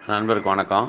நண்பருக்கு வணக்கம்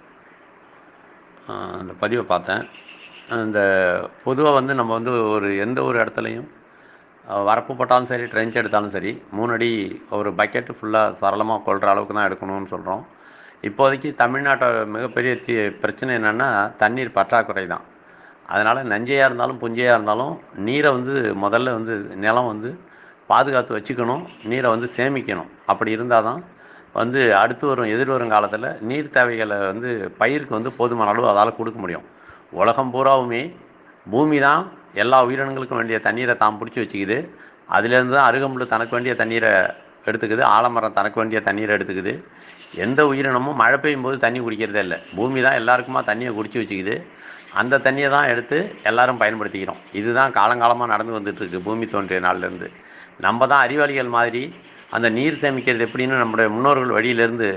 அந்த பதிவை பார்த்தேன் இந்த பொதுவாக வந்து நம்ம வந்து ஒரு எந்த ஒரு இடத்துலையும் வரப்பு போட்டாலும் சரி ட்ரென்ச் எடுத்தாலும் சரி மூணு அடி ஒரு பக்கெட்டு ஃபுல்லாக சரளமாக கொள்கிற அளவுக்கு தான் எடுக்கணும்னு சொல்கிறோம் இப்போதைக்கு தமிழ்நாட்டோட மிகப்பெரிய தி பிரச்சனை என்னென்னா தண்ணீர் பற்றாக்குறை தான் அதனால் நஞ்சையாக இருந்தாலும் புஞ்சையாக இருந்தாலும் நீரை வந்து முதல்ல வந்து நிலம் வந்து பாதுகாத்து வச்சுக்கணும் நீரை வந்து சேமிக்கணும் அப்படி இருந்தால் தான் வந்து அடுத்து வரும் எதிர்வரும் காலத்தில் நீர் தேவைகளை வந்து பயிருக்கு வந்து போதுமான அளவு அதால் கொடுக்க முடியும் உலகம் பூராவுமே பூமி தான் எல்லா உயிரினங்களுக்கும் வேண்டிய தண்ணீரை தான் பிடிச்சி வச்சுக்குது அதுலேருந்து தான் அருகம்புல் தனக்கு வேண்டிய தண்ணீரை எடுத்துக்குது ஆலமரம் தனக்கு வேண்டிய தண்ணீரை எடுத்துக்குது எந்த உயிரினமும் மழை பெய்யும் போது தண்ணி குடிக்கிறதே இல்லை பூமி தான் எல்லாருக்குமா தண்ணியை குடிச்சு வச்சுக்குது அந்த தண்ணியை தான் எடுத்து எல்லாரும் பயன்படுத்திக்கிறோம் இதுதான் காலங்காலமாக நடந்து வந்துட்டுருக்கு பூமி தோன்றிய நாள்லேருந்து நம்ம தான் அறிவாளிகள் மாதிரி அந்த நீர் சேமிக்கிறது எப்படின்னு நம்முடைய முன்னோர்கள் வழியிலேருந்து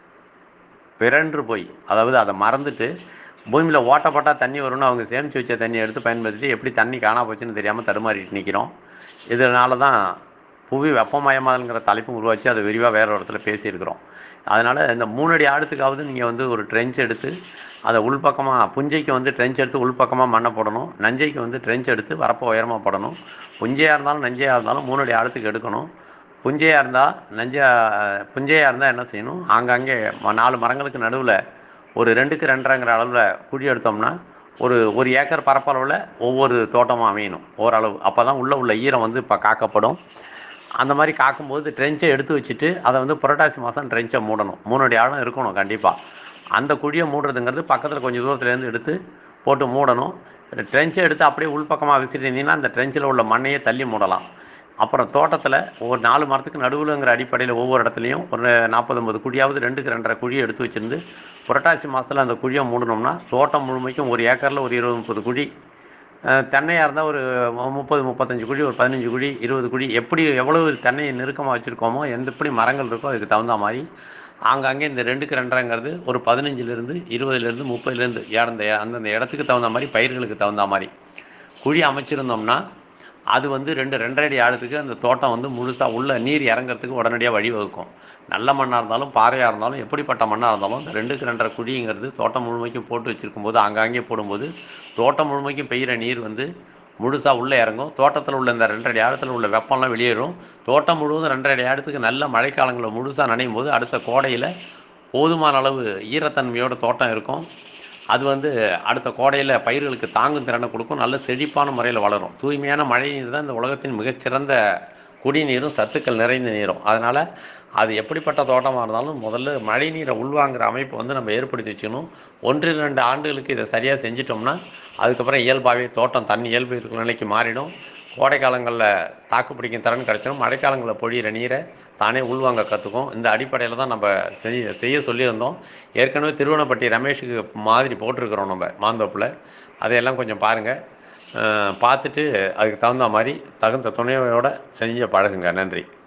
பிறன்று போய் அதாவது அதை மறந்துட்டு பூமியில் ஓட்டப்பட்டால் தண்ணி வரும்னு அவங்க சேமித்து வச்ச தண்ணியை எடுத்து பயன்படுத்திட்டு எப்படி தண்ணி காணா போச்சுன்னு தெரியாமல் தடுமாறிட்டு நிற்கிறோம் இதனால தான் புவி வெப்பமயமாதல்ங்கிற தலைப்பும் உருவாச்சு அதை விரிவாக வேறு இடத்துல பேசியிருக்கிறோம் அதனால் இந்த மூணடி ஆழத்துக்காவது நீங்கள் வந்து ஒரு ட்ரென்ச் எடுத்து அதை உள்பக்கமாக புஞ்சைக்கு வந்து ட்ரென்ச் எடுத்து உள்பக்கமாக மண்ணை போடணும் நஞ்சைக்கு வந்து ட்ரென்ச் எடுத்து வரப்போ உயரமாக போடணும் புஞ்சையாக இருந்தாலும் நஞ்சையாக இருந்தாலும் மூணடி ஆழத்துக்கு எடுக்கணும் புஞ்சையாக இருந்தால் நஞ்சா புஞ்சையாக இருந்தால் என்ன செய்யணும் ஆங்காங்கே நாலு மரங்களுக்கு நடுவில் ஒரு ரெண்டுக்கு ரெண்டரைங்கிற அளவில் குழி எடுத்தோம்னா ஒரு ஒரு ஏக்கர் பரப்பளவில் ஒவ்வொரு தோட்டமும் அமையணும் ஓரளவு அப்போ தான் உள்ளே உள்ள ஈரம் வந்து இப்போ காக்கப்படும் அந்த மாதிரி காக்கும்போது ட்ரென்ச்சை எடுத்து வச்சுட்டு அதை வந்து புரட்டாசி மாதம் ட்ரென்ச்சை மூடணும் மூணடி ஆழம் இருக்கணும் கண்டிப்பாக அந்த குழியை மூடுறதுங்கிறது பக்கத்தில் கொஞ்சம் தூரத்துலேருந்து எடுத்து போட்டு மூடணும் ட்ரென்ச்சை எடுத்து அப்படியே உள்பக்கமாக விசிறிருந்தீங்கன்னா அந்த ட்ரென்ச்சில் உள்ள மண்ணையே தள்ளி மூடலாம் அப்புறம் தோட்டத்தில் ஒரு நாலு மரத்துக்கு நடுவில்ங்கிற அடிப்படையில் ஒவ்வொரு இடத்துலையும் ஒரு நாற்பது ஐம்பது குழியாவது ரெண்டுக்கு ரெண்டரை குழியை எடுத்து வச்சுருந்து புரட்டாசி மாதத்தில் அந்த குழியை மூடணும்னா தோட்டம் முழுமைக்கும் ஒரு ஏக்கரில் ஒரு இருபது முப்பது குழி தென்னையாக இருந்தால் ஒரு முப்பது முப்பத்தஞ்சு குழி ஒரு பதினஞ்சு குழி இருபது குழி எப்படி எவ்வளவு தென்னையை நெருக்கமாக வச்சுருக்கோமோ எந்த எப்படி மரங்கள் இருக்கோ அதுக்கு தகுந்த மாதிரி ஆங்காங்கே இந்த ரெண்டுக்கு ரெண்டரைங்கிறது ஒரு பதினஞ்சுலேருந்து இருபதுலேருந்து முப்பதுலேருந்து அந்த அந்தந்த இடத்துக்கு தகுந்த மாதிரி பயிர்களுக்கு தகுந்த மாதிரி குழி அமைச்சிருந்தோம்னா அது வந்து ரெண்டு ரெண்டரை அடி ஆழத்துக்கு அந்த தோட்டம் வந்து முழுசாக உள்ள நீர் இறங்குறதுக்கு உடனடியாக வழிவகுக்கும் நல்ல மண்ணாக இருந்தாலும் பாறையாக இருந்தாலும் எப்படிப்பட்ட மண்ணாக இருந்தாலும் இந்த ரெண்டுக்கு ரெண்டரை குழிங்கிறது தோட்டம் முழுமைக்கும் போட்டு வச்சுருக்கும் போது ஆங்காங்கே போடும்போது தோட்டம் முழுமைக்கும் பெய்கிற நீர் வந்து முழுசாக உள்ளே இறங்கும் தோட்டத்தில் உள்ள இந்த ரெண்டரை ஆழத்தில் உள்ள வெப்பம்லாம் வெளியேறும் தோட்டம் முழுவதும் ரெண்டரை ஆழத்துக்கு நல்ல மழைக்காலங்களில் முழுசாக நனையும் போது அடுத்த கோடையில் போதுமான அளவு ஈரத்தன்மையோட தோட்டம் இருக்கும் அது வந்து அடுத்த கோடையில் பயிர்களுக்கு தாங்கும் திறனை கொடுக்கும் நல்ல செழிப்பான முறையில் வளரும் தூய்மையான மழை நீர் தான் இந்த உலகத்தின் மிகச்சிறந்த குடிநீரும் சத்துக்கள் நிறைந்த நீரும் அதனால் அது எப்படிப்பட்ட தோட்டமாக இருந்தாலும் முதல்ல மழை நீரை உள்வாங்கிற அமைப்பு வந்து நம்ம ஏற்படுத்தி வச்சுக்கணும் ஒன்று ரெண்டு ஆண்டுகளுக்கு இதை சரியாக செஞ்சிட்டோம்னா அதுக்கப்புறம் இயல்பாகவே தோட்டம் தண்ணி இயல்பு இருக்கிற நிலைக்கு மாறிடும் கோடை காலங்களில் தாக்கு பிடிக்கும் திறன் கிடச்சிடும் மழைக்காலங்களில் பொழியிற நீரை தானே உள்வாங்க கற்றுக்கும் இந்த அடிப்படையில் தான் நம்ம செய்ய செய்ய சொல்லியிருந்தோம் ஏற்கனவே திருவண்ணப்பட்டி ரமேஷுக்கு மாதிரி போட்டிருக்கிறோம் நம்ம மாந்தோப்பில் அதையெல்லாம் கொஞ்சம் பாருங்கள் பார்த்துட்டு அதுக்கு தகுந்த மாதிரி தகுந்த துணையோடு செஞ்சு பழகுங்க நன்றி